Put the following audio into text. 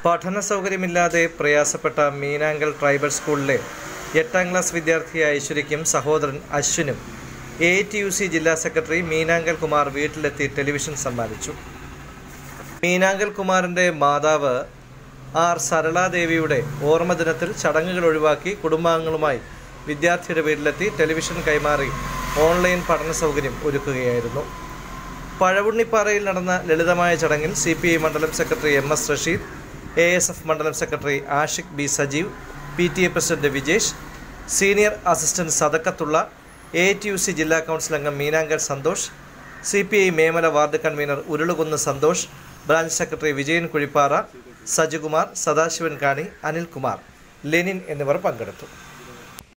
പഠന സൗകര്യമില്ലാതെ പ്രയാസപ്പെട്ട മീനാങ്കൽ ട്രൈബൽ സ്കൂളിലെ എട്ടാം ക്ലാസ് വിദ്യാർത്ഥിയായ ഐശ്വര്യയ്ക്കും സഹോദരൻ അശ്വിനും എ ടി യു സി ജില്ലാ സെക്രട്ടറി മീനാങ്കൽ കുമാർ വീട്ടിലെത്തി ടെലിവിഷൻ സമ്മാനിച്ചു മീനാങ്കൽ കുമാറിൻ്റെ മാതാവ് ആർ സരളാദേവിയുടെ ഓർമ്മദിനത്തിൽ ചടങ്ങുകൾ ഒഴിവാക്കി കുടുംബാംഗങ്ങളുമായി വിദ്യാർത്ഥിയുടെ വീട്ടിലെത്തി ടെലിവിഷൻ കൈമാറി ഓൺലൈൻ പഠന സൗകര്യം ഒരുക്കുകയായിരുന്നു പഴവുണ്ണിപ്പാറയിൽ നടന്ന ലളിതമായ ചടങ്ങിൽ സി പി ഐ മണ്ഡലം secretary M S Rasheed A S F മണ്ഡലം secretary Ashiq B Sajeev P T A president Vijesh senior assistant Sadakkathulla A T U C ജില്ലാ കൗൺസിൽ അംഗം Meenankal Santhosh C P I Memala ward convener Urulukunnu Santhosh branch secretary Vijayan Kuzhippara Sajikumar Sadasivan Kani Anilkumar Lenin എന്നിവർ പങ്കെടുത്തു